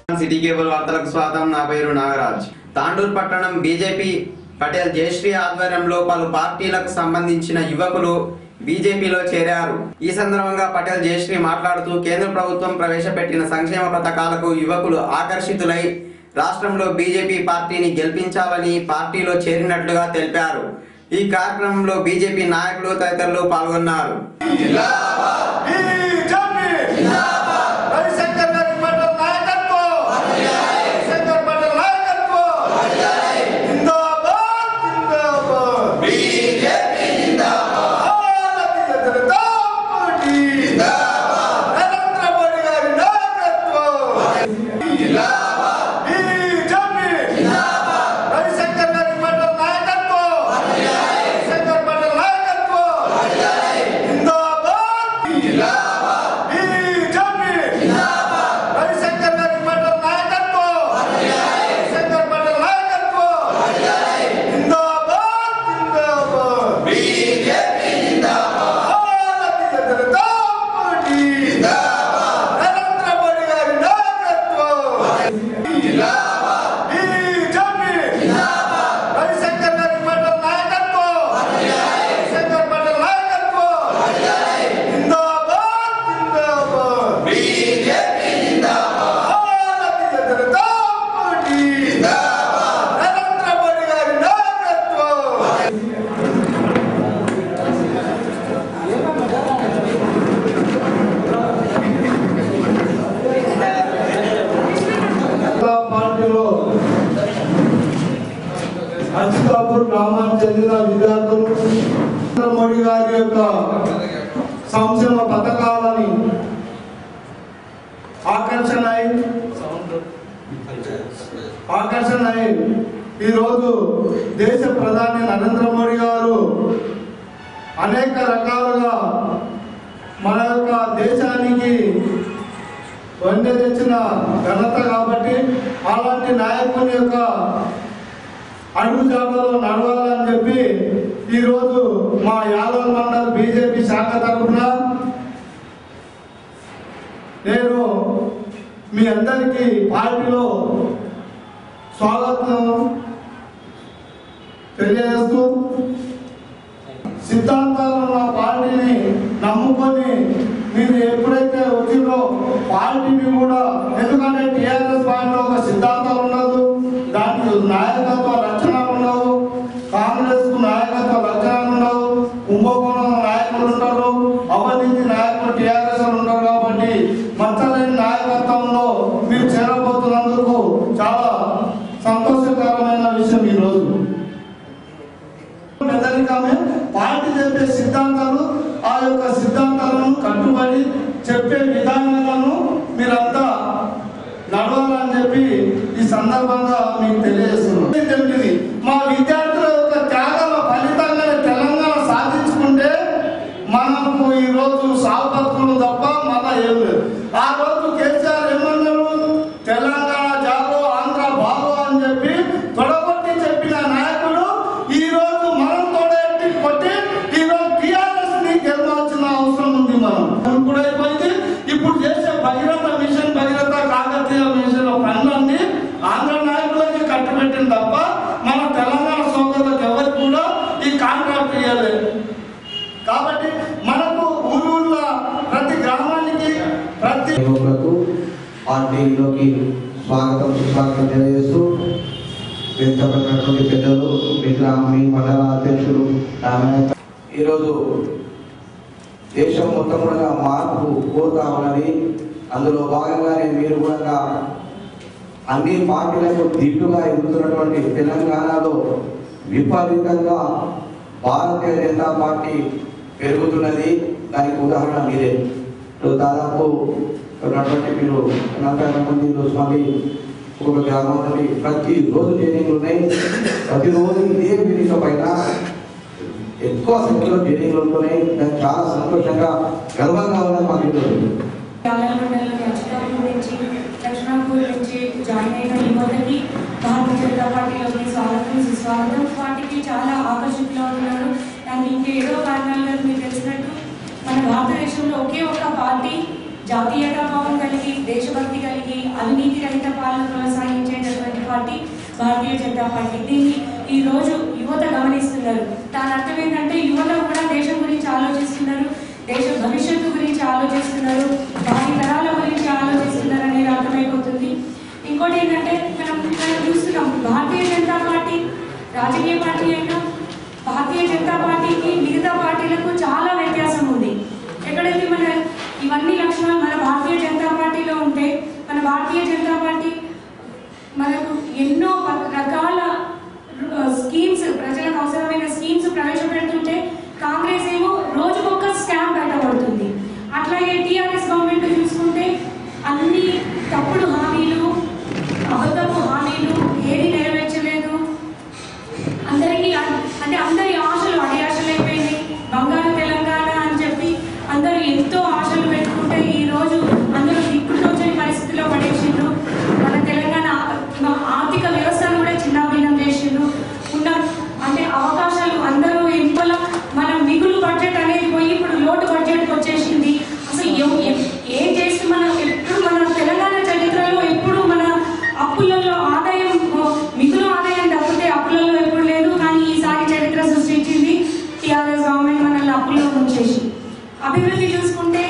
City cable వార్తలకు స్వాగతం నా పేరు నాగరాజ్ తాండూర్ పట్టణం బీజేపీ పటేల్ జయశ్రీ ఆధ్వర్యంలో పలు పార్టీలకు సంబంధించిన యువకులు బీజేపీలో చేరారు ఈ సందర్భంగా పటేల్ జయశ్రీ మాట్లాడుతూ కేంద్ర ప్రభుత్వం ప్రవేశపెట్టిన సంక్షేమ పథకాలకు యువకులు ఆకర్షితులై రాష్ట్రంలో బీజేపీ పార్టీని గెలిపించాలని పార్టీలో చేరినట్లుగా తెలిపారు ఈ కార్యక్రమంలో బీజేపీ నాయకులు తదితరులు పాల్గొన్నారు రవిశంకర్ గారి మండల నాయకత్వం రవిశంకర్ మండల నాయకత్వం జిందాబాద్ జిందాబాద్ బీజేపీ జిందాబాద్ భారతీయ జనతా పార్టీ జిందాబాద్ నరేంద్ర మోడీ గారి నాయకత్వం జిందాబాద్ బీజేపీ జిందాబాద్ రవిశంకర్ గారి మండల నాయకత్వం రవిశంకర్ మండల నాయకత్వం జిందాబాద్ జిందాబాద్ బీజేపీ జిందాబాద్ రవిశంకర్ గారి మండల నాయకత్వం రవిశంకర్ మండల నాయకత్వం జిందాబాద్ జిందాబాద్ బీజేపీ జిందాబాద్ భారతీయ జనతా పార్టీ జిందాబాద్ నరేంద్ర మోడీ గారి నాయకత్వం జిందాబాద్ బీజేపీ జిందాబాద్ రవిశంకర్ గారి మండల నాయకత్వం రవిశంకర్ మండల నాయకత్వం జిందాబాద్ జిందాబాద్ బీజేపీ జిందాబాద్ భారతీయ జనతా పార్టీ జిందాబాద్ నరేంద్ర మోడీ గారి నాయకత్వం జనతా పార్టీలో అచితాపూర్ గ్రామానికి చెందిన విద్యార్థులు నరేంద్ర మోడీ గారి యొక్క సంక్షేమ పథకాలని ఆకర్షణ అయి ఆకర్షణ అయి ఈరోజు దేశ ప్రధాని నరేంద్ర మోడీ గారు అనేక రకాలుగా మన యొక్క దేశానికి వండి తెచ్చిన ఘనత కాబట్టి అలాంటి నాయకుని యొక్క అడుగు జాడలో నడవాలని చెప్పి ఈరోజు మా యాదవ్ మండల్ బీజేపీ శాఖ తరఫున నేను మీ అందరికీ పార్టీలో స్వాగతం తెలియజేస్తూ సిద్ధాంతాలు ఉన్న పార్టీని నమ్ముకొని మీరు ఎప్పుడైతే వచ్చిందో పార్టీని కూడా ఎందుకంటే టిఆర్ఎస్ పార్టీలో ఒక సిద్ధాంతాలు ఉండదు దానికి నాయకత్వ లక్షణాలు ఉండవు కాంగ్రెస్ కు నాయకత్వ లక్షణాలు ఉండవు కుంభకోణం నాయకులు ఉంటారు అవినీతి నాయకులు టిఆర్ఎస్ ఉంటారు కాబట్టి మచ్చలేని నాయకత్వంలో మీరు చేరబోతున్నందుకు చాలా సంతోషకరమైన విషయం ఈరోజు మెదలికమే పార్టీ చెప్పే సిద్ధాంతాలు ఆ యొక్క సిద్ధాంతాలను కట్టుబడి చెప్పే విధానాలను మీరంతా నడవాలని చెప్పి ఈ సందర్భంగా మీకు తెలియజేస్తున్నాను తెలిసింది మా విద్యార్థుల యొక్క త్యాగాల ఫలితంగా తెలంగాణ సాధించుకుంటే మనకు ఈ రోజు సాగు బతుకులు తప్ప మన ఏం లేదు ఆ రోజు కేసీఆర్ ఏమన్నారు తెలంగాణ జాగో ఆంధ్ర బాగో అని చెప్పి తొడగొట్టి చెప్పిన నాయకుడు ఈ రోజు మనం తోడెట్టి కొట్టి ఈ రోజు టిఆర్ఎస్ ని గెలవాల్సిన అవసరం ఉంది మనం మనం కూడా అయిపోయింది ఇప్పుడు చేసే భగీరథ మిషన్ భగీరథ కాకతీయ మిషన్ పనులన్నీ ఆంధ్ర నాయకులకి కట్టుబెట్టింది తప్ప మన తెలంగాణ సోదరులకు ఎవరికి కూడా ఈ కాంట్రాక్ట్ ఇవ్వలేదు కాబట్టి మనకు ఊరూర్ల ప్రతి గ్రామానికి ప్రతి యువకులకు పార్టీలోకి స్వాగతం సుస్వాగతం తెలియజేస్తూ వెంటబడినటువంటి పెద్దలు మీ గ్రామ మీ మండల అధ్యక్షులు రామయ్య ఈరోజు దేశం మొత్తం కూడా మార్పు కోరుతా ఉన్నది అందులో భాగంగానే మీరు కూడా అన్ని పార్టీలకు దిట్టుగా ఎదుగుతున్నటువంటి తెలంగాణలో విపరీతంగా భారతీయ జనతా పార్టీ పెరుగుతున్నది దానికి ఉదాహరణ మీరే ఇప్పుడు దాదాపు ఉన్నటువంటి మీరు నలభై మంది ఈరోజు మళ్ళీ ఒక్కొక్క గ్రామం నుండి ప్రతి రోజు ట్రైనింగ్లు ఉన్నాయి ప్రతిరోజు ఇదే వేదిక పైన ఎక్కువ సంఖ్యలో ట్రైనింగ్లు ఉంటున్నాయి దానికి చాలా సంతోషంగా గర్వంగా ఉన్నది మాకు ఈరోజు చాలా మండలం అచితాపూర్ నుంచి దక్షిణాపూర్ నుంచి జాయిన్ అయిన యువతకి భారతీయ జనతా పార్టీలోకి స్వాగతం సుస్వాగతం వాటికి చాలా ఆకర్షితులు ఉన్నారు అండ్ ఇంకేదో కారణాలు మీకు తెలిసినట్టు మన భారతదేశంలో ఒకే ఒక పార్టీ జాతీయతా భావం కలిగి దేశభక్తి కలిగి అవినీతి రహిత పాలన కొనసాగించేటటువంటి పార్టీ భారతీయ జనతా పార్టీ దీన్ని ఈ రోజు యువత గమనిస్తున్నారు దాని అర్థం ఏంటంటే యువత కూడా దేశం గురించి ఆలోచిస్తున్నారు దేశ భవిష్యత్తు గురించి ఆలోచిస్తున్నారు భావి తరాల గురించి ఆలోచిస్తున్నారు అనేది అర్థమైపోతుంది ఇంకోటి ఏంటంటే మనం మనం చూస్తున్నాం భారతీయ జనతా పార్టీ రాజకీయ పార్టీ అయినా భారతీయ జనతా పార్టీకి మిగతా పార్టీలకు చాలా వ్యత్యాసం ఉంది ఎక్కడైతే మన ఇవన్నీ లక్షణాలు మన భారతీయ జనతా పార్టీలో ఉంటే మన భారతీయ జనతా పార్టీ మనకు ఎన్నో ప- రకాల ఆ, స్కీమ్స్ ప్రజలకు అవసరమైన స్కీమ్స్ ప్రవేశపెడుతుంటే కాంగ్రెస్ ఏమో రోజుకొక స్కామ్ బయటపడుతుంది అట్లాగే టీఆర్ఎస్ గవర్నమెంట్ చూసుకుంటే అన్ని తప్పుడు హామీలు అబద్ధపు హామీలు ఏది నెరవేర్చలేదు అందరికీ అన్- అంటే అందరి ఆశలు అడి ఆశలు అయిపోయినాయి బంగారు తెలంగాణ అని చెప్పి అందరూ ఎంతో ఆశలు పెట్టుకుంటే ఈ రోజు అందరూ దిక్కులు తోచని పరిస్థితిలో పడేసిండ్రు మన తెలంగాణ ఆ- మా ఆర్థిక వ్యవస్థను కూడా చిన్నాభిన్నం చేసిండ్రు ఉన్న అంటే అవకాశాలు అందరూ ఎంపల మన మిగులు బడ్జెట్ అనేది పోయి ఇప్పుడు లోటు బడ్జెట్కి వచ్చేసింది అసలు ఎవ్- ఎవ్- ఏం చేసి మనం ఎప్పుడు మన తెలంగాణ చరిత్రలో ఎప్పుడు మన అప్పులలో ఆదాయం మిగులు ఆదాయం తప్పితే అప్పులలో ఎప్పుడు లేదు కానీ ఈసారి చరిత్ర సృష్టించింది టీఆర్ఎస్ గవర్నమెంట్ మనల్ని అప్పుల్లో ఉంచేసి అభివృద్ధి చూసుకుంటే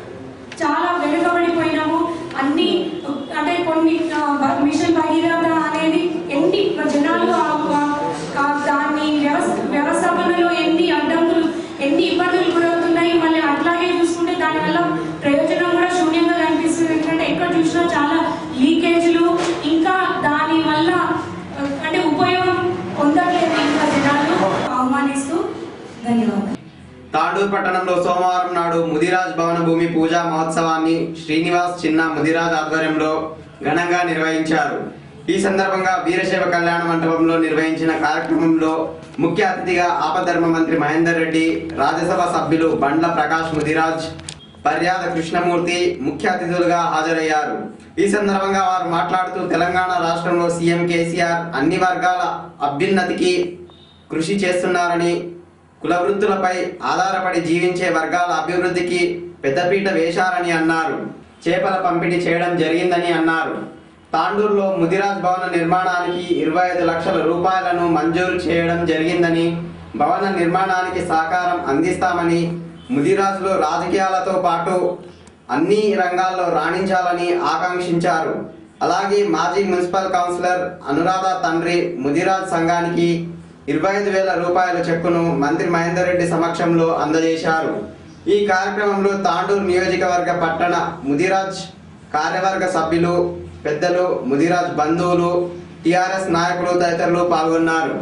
చాలా వెనుకబడిపోయినాము అన్ని అంటే కొన్ని ఆ, బ- మిషన్ భగీరథ అనేది ఎన్ని జనాలు ఆ- ఆ- ఆ దాన్ని వ్యవస్థ వ్యవస్థాపనలో ఎన్ని అడ్డంకులు ఎన్ని ఇబ్బందులు గురవుతున్నాయి మళ్ళీ అట్లాగే చూసుకుంటే దానివల్ల ప్రయోజనం కూడా శూన్యంగా కనిపిస్తుంది ఎందుకంటే ఎక్కడ చూసినా చాలా లీకేజీలు ఇంకా దాని వల్ల ఆ, అంటే ఉపయోగం పొందట్లేదు ఇంకా జనాలు అవమానిస్తూ ధన్యవాదాలు తాండూరు పట్టణంలో సోమవారం నాడు ముదిరాజ్ భవన భూమి పూజా మహోత్సవాన్ని శ్రీనివాస్ చిన్న ముదిరాజ్ ఆధ్వర్యంలో ఘనంగా నిర్వహించారు ఈ సందర్భంగా వీరశైవ కళ్యాణ మండపంలో నిర్వహించిన కార్యక్రమంలో ముఖ్య అతిథిగా ఆపధర్మ మంత్రి మహేందర్ రెడ్డి రాజ్యసభ సభ్యులు బండ్ల ప్రకాష్ ముదిరాజ్ పర్యాద కృష్ణమూర్తి ముఖ్య అతిథులుగా హాజరయ్యారు ఈ సందర్భంగా వారు మాట్లాడుతూ తెలంగాణ రాష్ట్రంలో సీఎం కేసీఆర్ అన్ని వర్గాల అభ్యున్నతికి కృషి చేస్తున్నారని కుల వృత్తులపై ఆధారపడి జీవించే వర్గాల అభివృద్ధికి పెద్దపీట వేశారని అన్నారు చేపల పంపిణీ చేయడం జరిగిందని అన్నారు తాండూరులో ముదిరాజ్ భవన నిర్మాణానికి ఇరవై ఐదు లక్షల రూపాయలను మంజూరు చేయడం జరిగిందని భవన నిర్మాణానికి సహకారం అందిస్తామని ముదిరాజులు రాజకీయాలతో పాటు అన్ని రంగాల్లో రాణించాలని ఆకాంక్షించారు అలాగే మాజీ మున్సిపల్ కౌన్సిలర్ అనురాధ తండ్రి ముదిరాజ్ సంఘానికి ఇరవై ఐదు వేల రూపాయల చెక్కును మంత్రి మహేందర్ రెడ్డి సమక్షంలో అందజేశారు ఈ కార్యక్రమంలో తాండూరు నియోజకవర్గ పట్టణ ముదిరాజ్ కార్యవర్గ సభ్యులు పెద్దలు ముదిరాజ్ బంధువులు టిఆర్ఎస్ నాయకులు తదితరులు పాల్గొన్నారు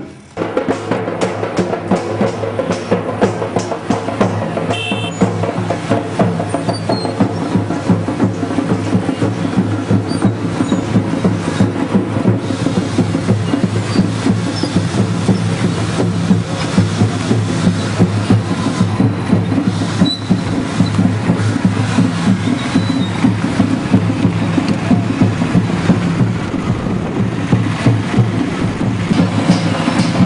¡Viva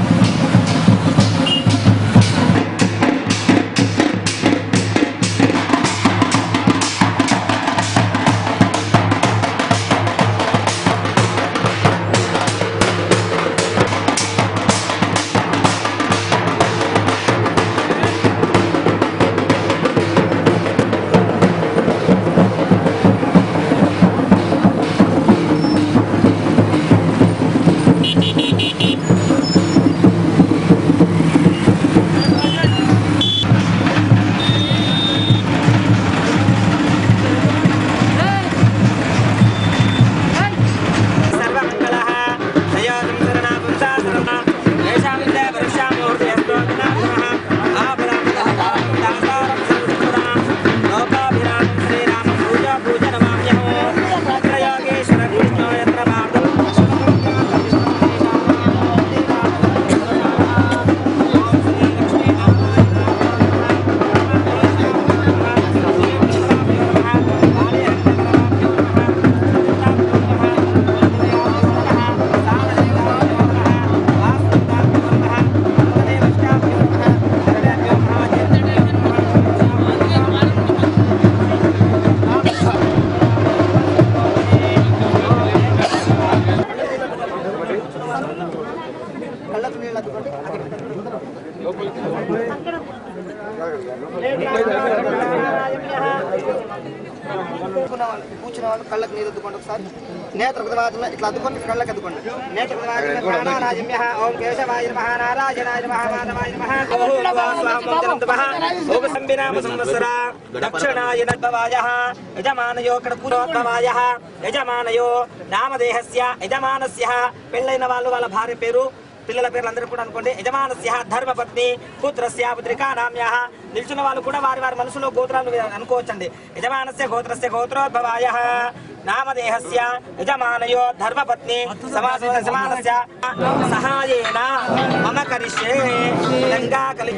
కళ్ళకి నీరు అద్దుకోండి ఒకసారి నేత్ర కృతవాచన ఇట్లా అద్దుకొని కళ్ళకి అద్దుకోండి నేత్ర కృతవాచన ప్రాణానాజిమ్య ఓం కేశవాయ నమః నారాయణాయ నమః మాధవాయ నమః ఓం స్వాహ స్వాహ ఓం జనం నమః ఓం సంబినామ సంవత్సర దక్షిణాయ నద్భవాయ యజమానయో కడపూరోద్భవాయ యజమానయో నామదేహస్య యజమానస్య పెళ్ళైన వాళ్ళు వాళ్ళ భార్య పేరు పిల్లల పేర్లు అందరూ కూడా అనుకోండి యజమానస్య ధర్మపత్ని పుత్రస్య పుత్రికా నామ్య నిల్చున్న వాళ్ళు కూడా వారి వారి మనసులో గోత్రాలు అనుకోవచ్చండి యజమానస్య గోత్రస్య గోత్రోద్భవాయ నామదేహస్య యజమానయో ధర్మపత్ని సమాస యజమానస్య సహాయేన మమ కరిష్యే గంగా కలి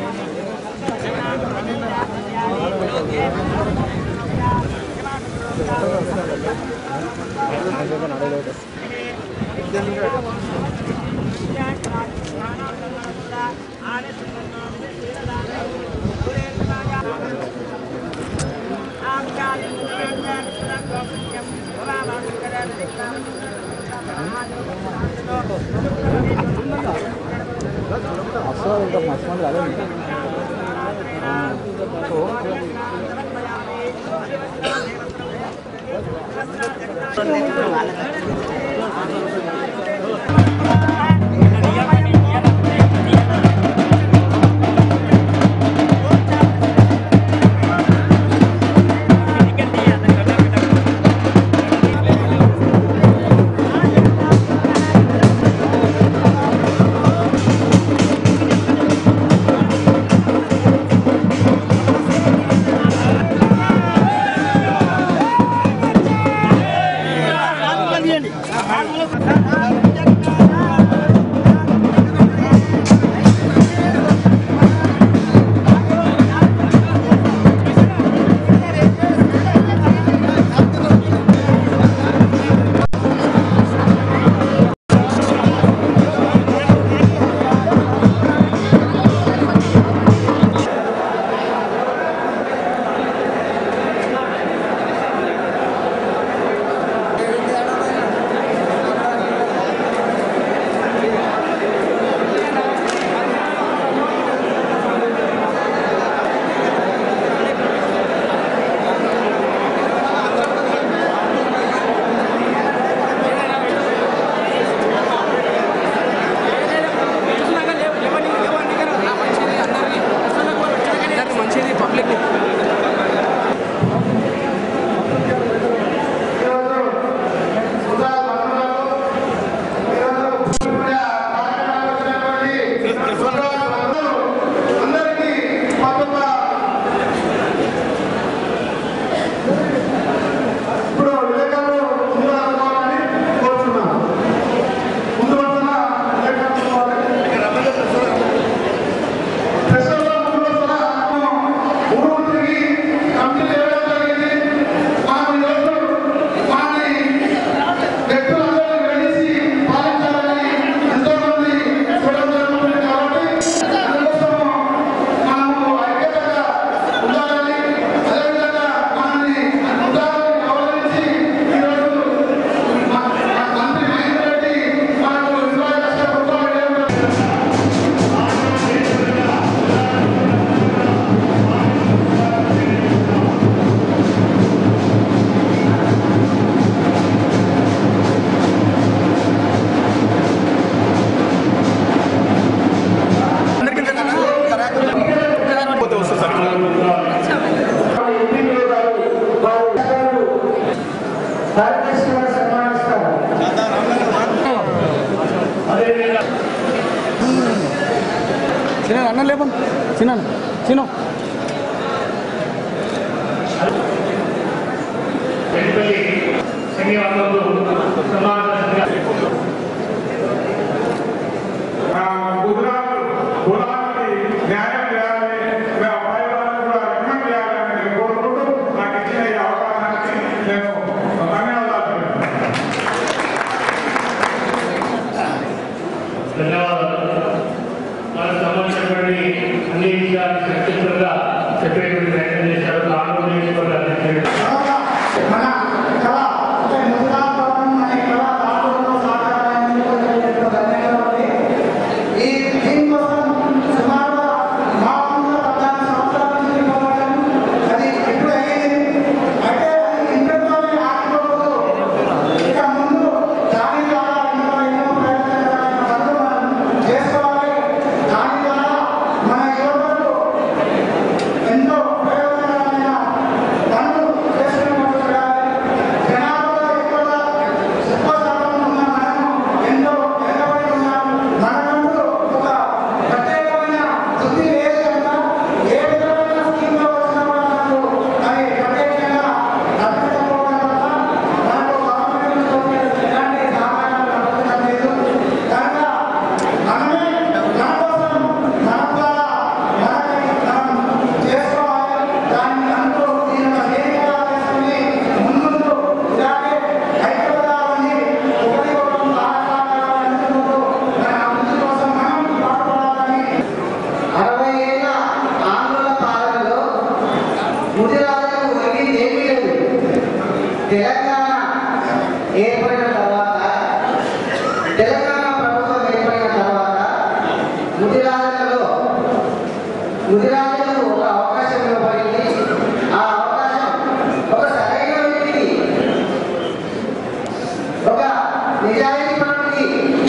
ఇప్పుడు విలేకరులు ముందు అనుకోవాలని కోరుతున్నాను ముందు వరుసన విలేకరులు వాళ్ళకి ప్రశ్నలో ముందు వరుసన ఊరు తిరిగి కంపెనీ చేయడం జరిగింది మనం ఈరోజు వారి వ్యక్తులందరూ కలిసి పాలించాలని ఎంతో మంది చూడడం జరుగుతుంది కాబట్టి అందుకోసం మనము ఐక్యతగా ఉండాలని అదేవిధంగా మనల్ని ఉండాలని గౌరవించి ఈరోజు మా మా మంత్రి మహేందర్ రెడ్డి మనకు ఇరవై లక్షల రూపాయలు ఇవ్వడం అన్న లేపం చిన్న చిన్న గుజరాత్ కులానికి న్యాయం చేయాలి నా అబ్బాయి వాళ్ళని కూడా రికమెండ్ చేయాలని నేను కోరుకుంటూ నాకు ఇచ్చిన ఈ అవకాశానికి నేను ధన్యవాదాలు ధన్యవాదాలు మనకు సంబంధించినటువంటి అన్ని విషయాలు చర్చించగా చెప్పేటువంటి ప్రయత్నం చేశారు కాంగ్రెస్ నియోజకవర్గ అధ్యక్షుడు మన కళ అంటే ముద్రాభవనం అనే కళ రాష్ట్రంలో సాకారాన్ని ధన్యవాదాలు ఈ థీమ్ కోసం సుమారుగా నాలుగు వందల పద్నాలుగు సంవత్సరాల నుంచి పోరాటం అది ఇప్పుడు అయ్యింది అయితే అది ఇంతలోనే ఆగిపోకూడదు తెలంగాణ ప్రభుత్వం ఏర్పడిన తర్వాత ముదిరాజులలో ముదిరాజులకు ఒక అవకాశం ఇవ్వబడింది ఆ అవకాశం ఒక సరైన వ్యక్తికి ఒక నిజాయితీ పనుడికి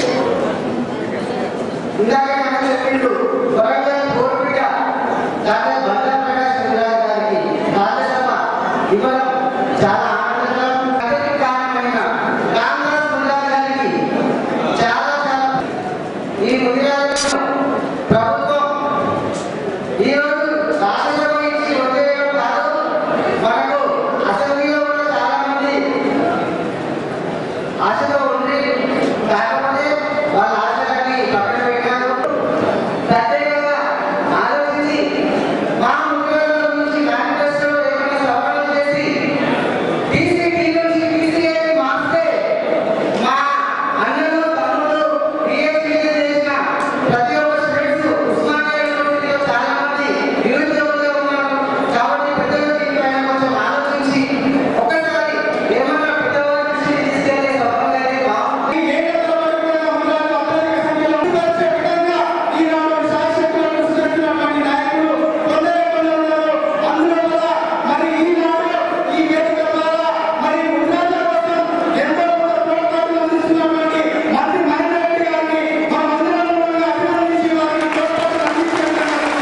ఇందాక నాకు చెప్పిండు వరంగల్ కోర్పిట డాక్టర్ బండా ప్రకాష్ ముదిరాజ్ గారికి రాజ్యసభ ఇవ్వడం చాలా ఆనందకరం అదే కారణమైన కాంగ్రెస్ ముదిరాజ్ గారికి చాలా చాలా ఈ ముదిరాజులను ప్రభుత్వం ఈ రోజు రాజ్యసభ నుంచి వదిలేయడం కాదు మనకు అసెంబ్లీలో కూడా చాలా మంది ఆశతో ఉంది కాకపోతే వాళ్ళ ఆశలన్నీ పక్కన పెట్టారు ప్రత్యేకంగా ఆలోచించి మా ముఖ్యమంత్రుల గురించి మేనిఫెస్టోలో ఏమైనా సవరణలు చేసి టీసీటీ నుంచి టీసీఏకి మార్చితే మా అన్నలు తమ్ముడు పిహెచ్డీ చేసిన ప్రతి ఒక్క స్టూడెంట్స్ ఉస్మానియా యూనివర్సిటీలో చాలా మంది నిరుద్యోగులుగా ఉన్నారు కాబట్టి పెద్దలు దీనిపైన కొంచెం ఆలోచించి ఒక్కసారి ఏమన్నా పెద్దవారి దృష్టికి తీసుకెళ్ళి సఫలంగా అయితే బాగుంటుంది ఈ ఏళ్ల వరకు కూడా మహిళలు అత్యధిక సంఖ్యలో ఉండాల్సిన విధంగా ఈనాడు శాశ్వతంగా సృష్టించినటువంటి నాయకులు కొందరే కొందరు ఉన్నారు. అందులో కూడా మరి ఈనాడు ఈ వేదిక ద్వారా మరి ఉద్యోగాల కోసం ఎంతో కొంత ప్రోత్సాహం అందిస్తున్నటువంటి మంత్రి మహేందర్ రెడ్డి గారిని మా మందిరంలో కూడా అభినందించి వారికి ప్రోత్సాహం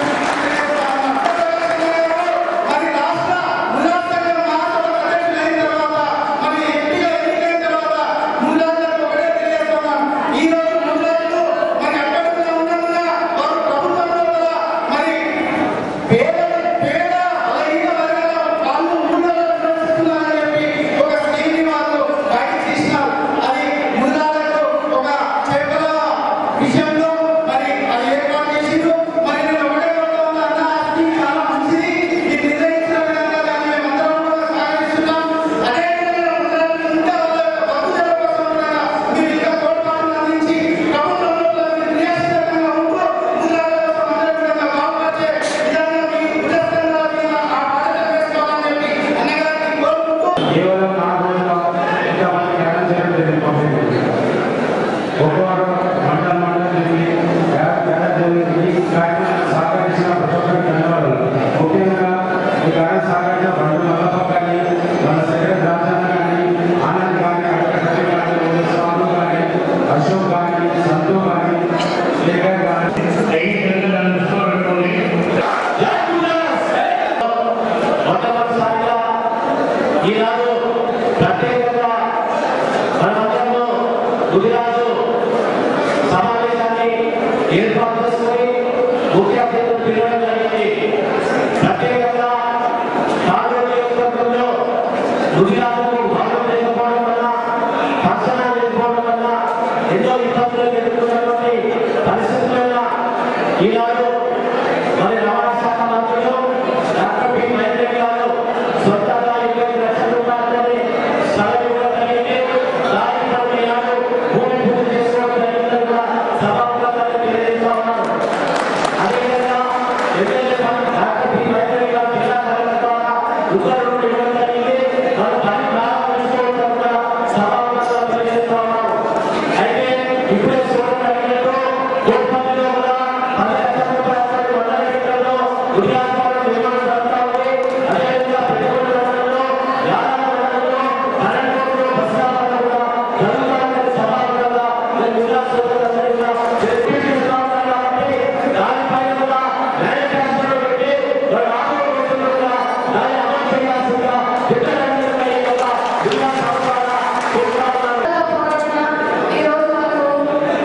అందిస్తున్నందుకు మరి రాష్ట్ర ఉల్లాసంగా మహాసభ అధ్యక్షులైన తర్వాత మరి ఎంపీగా ఎన్నికైన తర్వాత ముల్లాలకు ఒకటే తెలియజేస్తున్నాం ఈ రోజు ముల్లాలు మరి అక్కడ ఉన్నందున వారు ప్రభుత్వంలో కూడా మరి పేద పేద బలహీన వర్గాల వాళ్ళు ముల్లాలను ప్రదర్శిస్తున్నారని చెప్పి ఒక స్కీమ్ని వాళ్ళు బయట తీసినారు అది ముల్లాలకు ఒక చేపల విషయంలో మరి అది ఏర్పాటు చేసిండ్రు మరి నేను ఒకటే కోరుతా ఉన్నా అన్న ఆ స్కీమ్ చాలా మంచిది ఇది నిర్ణయించిన విధంగా దాన్ని మేమందరం కూడా సహకరిస్తున్నాం అదేవిధంగా ముల్లాలు ఇంకా వాళ్ళ భక్తుల కోసం కూడా మీరు ఇంకా తోడ్పాటును అందించి ప్రభుత్వంలో కూడా మీరు క్రియాశీలకంగా ఉంటూ ముల్లాల కోసం అందరూ కూడా బాగుపరిచే విధంగా మీ ఉద్దేశంగా మీరు ఆ బాధ్యత వేసుకోవాలని చెప్పి అన్నగారికి కోరుకుంటూ కేవలం నాలుగు రోజుల ఇంతమంది ధ్యానం చేయడం జరిగింది పంపింది ఒక్కొక్క మండలం మండలం జరిగి ధ్యానం జరిగింది ఈ కార్యక్రమం సహకరించిన ప్రతి ఒక్కరికి ధన్యవాదాలు ముఖ్యంగా ఈ కార్యం సహకరించిన బండు మల్లప్ప కానీ మన సెక్రటరీ రాజన్న కానీ ఆనంద్ కానీ అక్కడ రవి కానీ స్వామి కానీ అశోక్ కానీ సంతు కానీ శేఖర్ కానీ దయచేసి నన్ను దృష్టిలో పెట్టుకోండి మొట్టమొదటిసారిగా ఈనాడు ప్రత్యేకంగా మన మండలంలో గుజరాత్ సమావేశాన్ని ఏర్పాటు చేసుకొని ముఖ్య అతిథులు పిలవడం జరిగింది ప్రత్యేకంగా తాలూరు నియోజకవర్గంలో గుజరాత్కు భాగం లేకపోవడం వల్ల దర్శనం లేకపోవడం వల్ల ఎన్నో ఇబ్బందులు ఎదుర్కొన్నటువంటి పరిస్థితుల్లో ఈనాడు మరి రవాణా శాఖ మంత్రులు డాక్టర్ పి మహేంద్ర గారు సొంతంగా ఇరవై లక్షల రూపాయలని స్థలం ఇవ్వడం జరిగింది దానికి మనం ఈనాడు భూమి పూజ చేసుకోవడం జరిగిందని కూడా సభాముఖంగా తెలియజేస్తా ఉన్నాను అదేవిధంగా MLA fund doctor P Mahendra గారు జిల్లా కలెక్టర్ ద్వారా ఉత్తర్వులు ఇవ్వడం జరిగింది మనం పని ప్రారంభించుకోవడం కూడా సభాముఖంగా తెలియజేస్తా ఉన్నాను అయితే ఇప్పుడే చూడండి అడిగినట్టు కోట్పల్లిలో కూడా పది లక్షల రూపాయలు వందల ఎకరాల్లో గుజరాత్ వాళ్ళు నిర్మాణం జరుగుతా ఉంది అదేవిధంగా పెట్టుబడి రంగంలో వ్యాపార రంగంలో పన్నెండు కోట్ల బస్ స్టాండ్లు కూడా జరుగుతాయని సభాముఖంగా నేను గుజరాత్ సోదరులందరూ కూడా తెలియజేస్తా ఉన్నాను కాబట్టి దానిపైన కూడా మేనిఫెస్టోలో పెట్టి మరి రాబోయే రోజుల్లో కూడా దాన్ని అమలు చేయాల్సిందిగా దిగ్గజంగా ఈ యొక్క గుజరాత్ సభ ద్వారా కోరుతా ఉన్నాను. ఈరోజు మనకు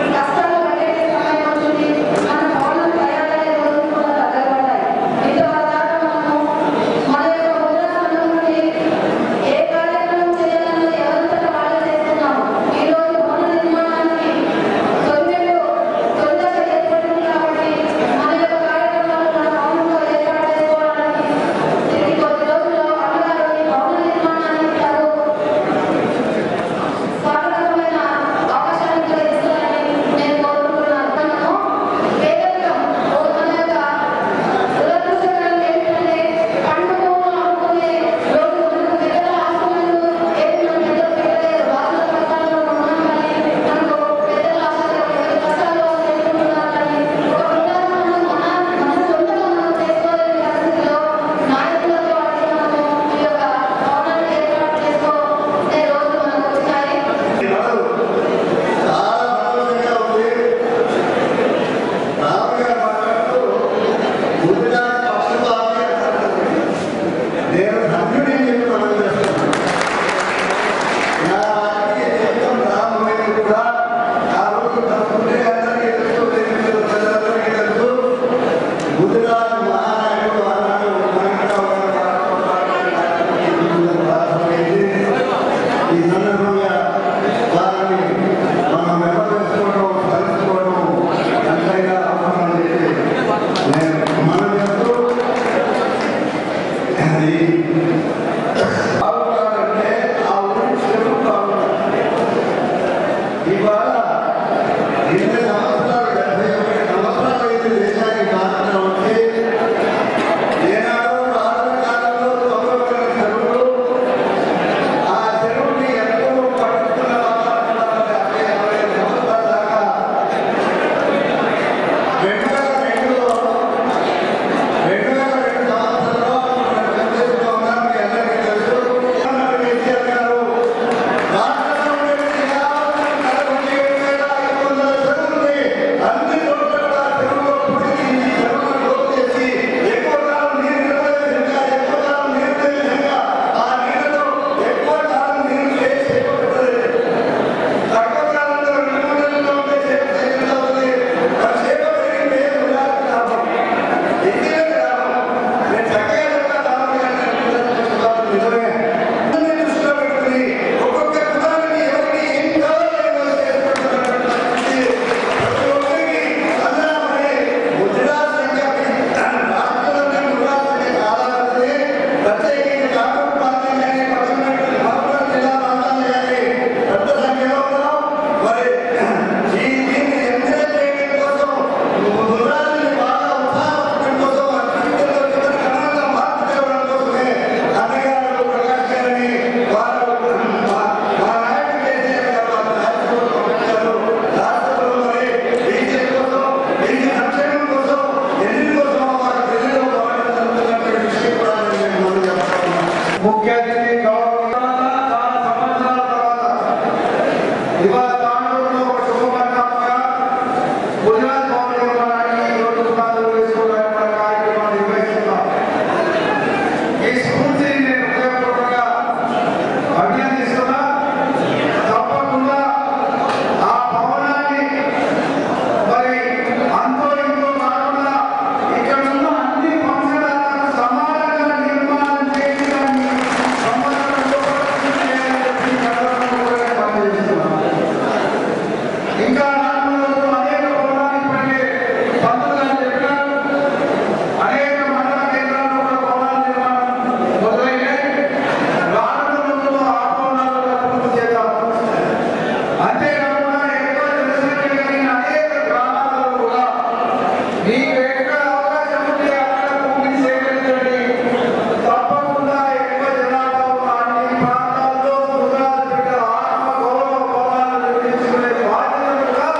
ఇవాళ ఎనిమిది సంవత్సరాలు డెబ్బై ఒకటి సంవత్సరాలు అయితే దేశానికి స్వాతంత్రం వచ్చి ఏనాడో రాజుల కాలంలో తొక్కబడిన చెరువులు ఆ చెరువుని ఎంతో పట్టుకున్న వాళ్ళు డెబ్బై అరవై సంవత్సరాల దాకా రెండు వేల రెండులో రెండు వేల రెండు సంవత్సరంలో మనం పనిచేస్తూ ఉన్నాం మీ అందరికీ తెలుసు కేసీఆర్ గారు రాష్ట్రంలో ఉండే యాభై నలభై ఏడు వేల ఐదు వందల చెరువుల్ని అన్ని చోట్ల కూడా చెరువులో పొడిచి ఈ చెరువులను లోతు చేసి ఎక్కువ కాలం నీరు నిలబడే విధంగా ఎక్కువ కాలం నీరు లేని విధంగా ఆ నీళ్ళలో ఎక్కువ కాలం నీరు వేసి చేపట్టలేదు తక్కువ కాలంలో రెండు వందలలో ఉండే చేప తగ్గిపోతుంది ఆ చేప పెరిగితే ఉదాహరణ లాభం ఎన్నికల లాభం నేను చక్కగా చెప్తా లాభం కానీ నిజమే అన్ని దృష్టిలో పెట్టుకుని ఒక్కొక్క కులానికి ఎవరికి ఏం కావాలో ఏమో చేసుకుంటున్నటువంటి ప్రతి ఒక్కరికి అందరమని ముద్రా సంఖ్య రాష్ట్రంలోనే ముద్రా సంఖ్య చాలా ఉంది ప్రత్యేకించి కాంగ్రెస్ పార్టీ కానీ పక్కన మహబూబాబాద్ జిల్లా ప్రాంతాలు కానీ పెద్ద సంఖ్యలో ఉన్నాం మరి ఈ దీన్ని ఎంకరేజ్ చేయడం కోసం ముద్రాన్ని బాగా ఉత్సాహపడడం కోసం అభివృద్ధిలో చివరి క్రమంగా మార్పు తేవడం కోసమే అన్నగారు ప్రకాష్ గారిని వారు మా మా నాయకుడు కేసీఆర్ గారు వారి నాయకులు పంపించారు రాష్ట్రంలో మరి బీజేపీ కోసం బీజేపీ సంక్షేమం కోసం ఎన్ని కోసం వారి ఢిల్లీలో పోరాటం జరుగుతున్నటువంటి విషయం కూడా నేను మనం చెప్తా ఉన్నాను ముఖ్య అతిథి గౌరవ చాలా సంవత్సరాల తర్వాత ఇవాళ తాండూరులో ఒక శుభపరిణామంగా గుజరాత్ భవన్ నిర్మాణానికి ఈరోజు పునాదులు వేసుకోవడానికి మన కార్యక్రమాన్ని నిర్వహిస్తున్నాం ఈ స్ఫూర్తిని నేను హృదయపూర్వకంగా అభినందిస్తున్నా తప్పకుండా ఆ భవనాన్ని మరి అంతో ఇంతో కాకుండా ఇక్కడ ఉన్న అన్ని పంచడాలకు సమానంగా నిర్మాణం చేసి దాన్ని సంవత్సరంలో పూర్తి చేయాలని చెప్పి ఈ సందర్భంగా కూడా పనిచేస్తున్నాం ఇంకా రాష్ట్రంలో అనేక భవనాలు ఇప్పటికే పంతులు గారు చెప్పినారు అనేక మండల కేంద్రాల్లో కూడా భవనాల నిర్మాణం మొదలైనాయి రానున్న రోజుల్లో ఆ భవనాలు కూడా పూర్తి చేద్దాం అంతేకాకుండా ఎక్కువ జనసంఖ్య కలిగిన అనేక గ్రామాలలో కూడా మీకు ఎక్కడ అవకాశం ఉంటే అక్కడ భూమిని సేకరించండి తప్పకుండా ఎక్కువ జనాభా ఉన్న అన్ని ప్రాంతాల్లో ముద్రాలు పెట్ట ఆత్మ గౌరవ భవనాలు నిర్మించుకునే బాధ్యత కూడా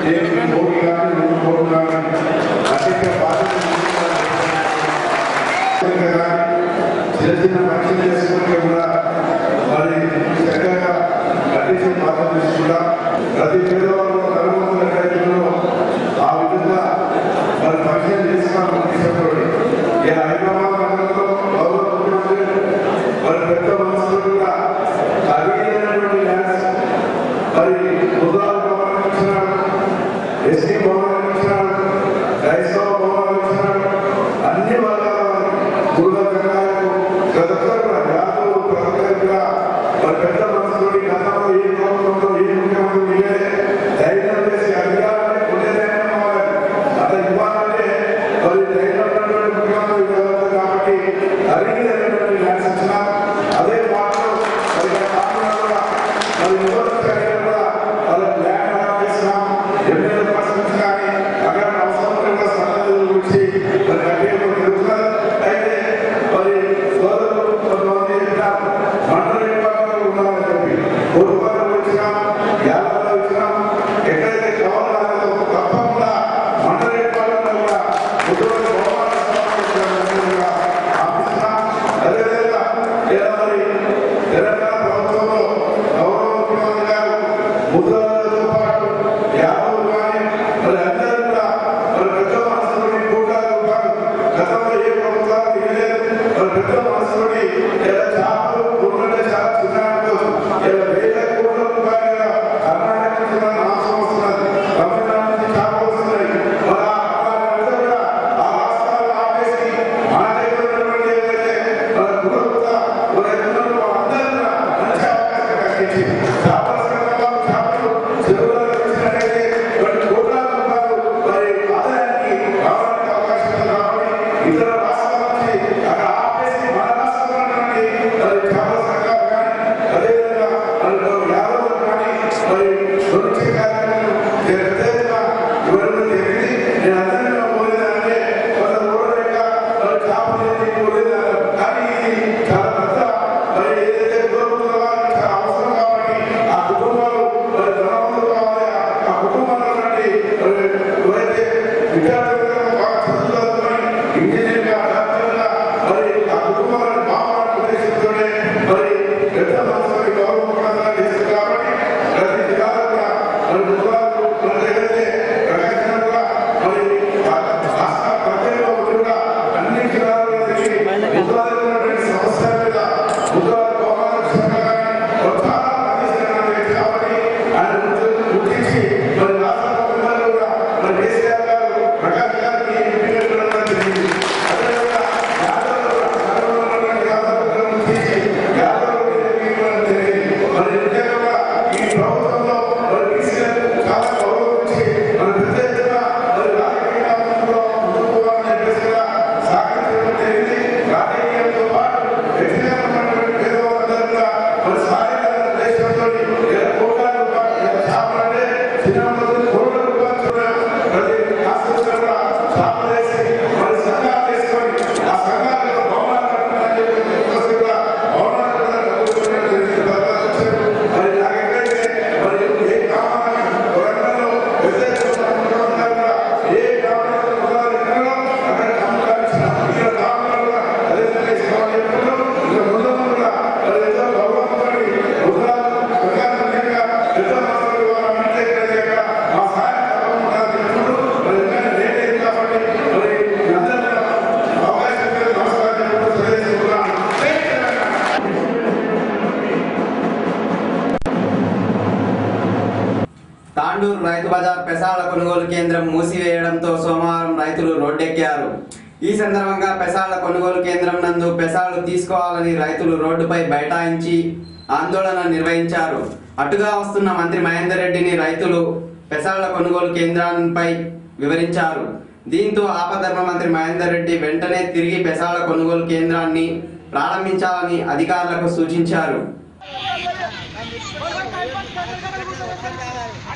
దేనికి పోటీ కానీ నువ్వు పోటీ కానీ అధిక బాధ్యత చిన్న చిన్న పరీక్షలు చేసుకుంటే కూడా మరి చక్కగా కట్టించి పాత్ర తీసుకుంటా ప్రతి పేదవాళ్ళు నలుగురు రైతుల్లో ఆ విధంగా మరి పరీక్షలు చేసుకోవాలి తీసుకుంటాడు ఇక హైదరాబాద్ నగరంలో గౌరవ ముఖ్యమంత్రి మరి పెద్ద మనసులు కూడా ఖరీదైనటువంటి ల్యాండ్స్ మరి ఉదాహరణ భవనం ఇచ్చినాడు ఎస్టీ భవనం ఇచ్చినాడు క్రైస్తవ భవనం ఇచ్చినాడు అన్ని వర్గాల గురుల కళాలకు ప్రతి ఒక్కరు కూడా యాదవ్ ప్రతి ఒక్కరు కూడా మరి పెద్ద మనసులోని గతంలో ఏ గవర్నమెంట్లో ఏ ముఖ్యమంత్రి మీరే ధైర్యం చేసి అధికారాన్ని కొనే ధైర్యం కావాలి అట్లా ఇవ్వాలంటే మరి ధైర్యం ఉన్నటువంటి ముఖ్యమంత్రి కావాలి కాబట్టి అడిగినటువంటి ల్యాండ్స్ ఇచ్చిన అదే మాటలు మరి కాకుండా కూడా మరి యువత కలిగి కూడా వాళ్ళకి ల్యాండ్ అలాట్ చేసినాం ఎమ్మెల్యే పర్సన్స్ కానీ అక్కడ అవసరం కూడా సన్నద్ధుల గురించి మరి కట్టేయడం జరుగుతున్నారు అయితే మరి సోదరులు కొంతమంది చెప్పినారు మండల విభాగంలో ఉన్నామని చెప్పి పూర్వపాలు వచ్చినాం యాదవలో వచ్చినాం ఎక్కడైతే కావాలో తప్పకుండా మండల విభాగంలో కూడా ఉద్యోగ అదేవిధంగా ఇలా మరి తెలంగాణ ప్రభుత్వంలో గౌరవ ముఖ్యమంత్రి గారు ముద్రలతో పాటు యాదవులు కానీ మరి అందరూ కూడా మరి పెద్ద మనసులోని కూటాలు కాదు గతంలో ఏ ప్రభుత్వాలు ఇవ్వలేదు మరి పెద్ద మనసులోని ఇలా చేపలు గుర్రంటే చాలా చిన్నాడు ఇలా వేల కోట్ల రూపాయలుగా కర్ణాటక నుంచి మన నాశనం వస్తున్నది తమిళనాడు నుంచి చేపలు వస్తున్నాయి మరి ఆ అక్కడ కూడా ఆ రాష్ట్రాలు ఆపేసి మన దగ్గర ఉన్నటువంటి ఏదైతే మన కుటుంబ మన ఎన్నో అందరూ కూడా మంచి అవకాశం కల్పించి చేపల సంఘాలు చేపలు చెరువులలో వచ్చినట్టయితే కొన్ని కోట్ల రూపాయలు మరి ఆదాయానికి రావడానికి అవకాశం ఉంది కాబట్టి ఇతర రాష్ట్రాల నుంచి అక్కడ ఆపేసి మన రాష్ట్రంలో ఉన్నటువంటి మరి చేపల సంఘాలు కానీ అదేవిధంగా మరి యాదవులు కానీ మరి దొరికే కార్యక్రమం పెద్దగా ఇవ్వడం జరిగింది నేను అందరిలో పోలేదంటే కొంత ఊరలేక మరి చేపలు ఏది పోలేదు కానీ ఇది చాలా పెద్ద మరి ఏదైతే కుటుంబంలో వారికి చాలా అవసరం కాబట్టి ఆ కుటుంబాలు మరి ధనవంతులు కావాలి ఆ కుటుంబంలో నుండి మరి ఎవరైతే విద్యార్థులుగా బాగా చదువుతారని ఇంజనీర్గా డాక్టర్గా మరి ఆ కుటుంబాలను బాగుపడే ఉద్దేశంతోనే మరి పెద్ద మనసుని గౌరవప్రదంగా చేసింది కాబట్టి ప్రతి జిల్లాలో కూడా మరి కులాలు మన ఏదైతే ప్రకాశం కూడా మరి ఆ రాష్ట్ర ప్రజల్లో కూడా అన్ని జిల్లాల్లో తిరిగి కులాలు ఉన్నటువంటి సమస్యల మీద కులాలు గోపాలకృష్ణ గారిని ఒక చాలా పనిచేసిన వ్యక్తి కాబట్టి ఆయన గుర్తు- గుర్తించి మరి రాష్ట్ర ముఖ్యమంత్రి కూడా మరి కేసీఆర్ గారు ప్రకాష్ గారికి ఎంపిక చేయడం జరిగింది అదేవిధంగా యాదవ్ నగరంలో ఉన్నటువంటి యాదవ్ గుర్తించి యాదవ్ ఇవ్వడం జరిగింది మరి నిజంగా ఈ ప్రభుత్వంలో మరి కేసీఆర్ చాలా గౌరవించి మరి పెద్ద ఎత్తున మరి రాజకీయ రంగంలో ముందుకు పోవాలని చెప్పేసి కూడా సహకరించడం జరిగింది రాజకీయంతో పాటు వ్యక్తిగతమైనటువంటి పేదవాళ్ళందరూ కూడా మరి సహాయకర ఉద్దేశంతో ఇలా కోట్ల రూపాయలు ఇలా చేపలంటే చిన్న మొదలు కోట్ల రూపాయలు చూడడం ప్రతి రాష్ట్రంలో కూడా చేపలు వేసి మరి సంఘాలు వేసుకొని ఆ సంఘాలకు భవనాలు కట్టాలని చెప్పి చెప్పేసి కూడా భవనాలు కూడా కట్టుకోవడం జరిగింది. భద్రత వచ్చారు. మరి నాకెక్కడైతే మరి ఏ గ్రామాన్ని వరంగల్లో పెద్ద ఎత్తున ముఖ్యమంత్రి గారు కూడా ఏ గ్రామంలో కులాలు ఎక్కడో అక్కడ అమ్మకాలు ఇచ్చినాం. ఇక్కడ గ్రామంలో కూడా అదే విధంగా ఇస్తామని చెప్తున్నారు. ఇంకా ముందు కూడా మరి ఎంతో గౌరవంతోని కులాలు ప్రజాప్రతినిధిగా పెద్ద మనసులు వారు అంటే ఇక్కడ మా సహాయం తప్పకుండా చెప్తున్నారు. మరి ఎందుకంటే లేట్ అయింది కాబట్టి మరి అందరూ అవకాశం ఇచ్చిన నమస్కారం చెప్పుకుంటూ తెలియజేస్తున్నాను. జై తెలంగాణ. తాండూరు రైతు బజార్ పెసాల కొనుగోలు కేంద్రం మూసివేయడంతో సోమవారం రైతులు రోడ్డెక్కారు ఈ సందర్భంగా పెసాల కొనుగోలు కేంద్రం నందు పెసాలు తీసుకోవాలని రైతులు రోడ్డుపై బైఠాయించి ఆందోళన నిర్వహించారు అటుగా వస్తున్న మంత్రి మహేందర్ రెడ్డిని రైతులు పెసాల కొనుగోలు కేంద్రాన్పై వివరించారు దీంతో ఆపధర్మ మంత్రి మహేందర్ రెడ్డి వెంటనే తిరిగి పెసాల కొనుగోలు కేంద్రాన్ని ప్రారంభించాలని అధికారులకు సూచించారు ఆ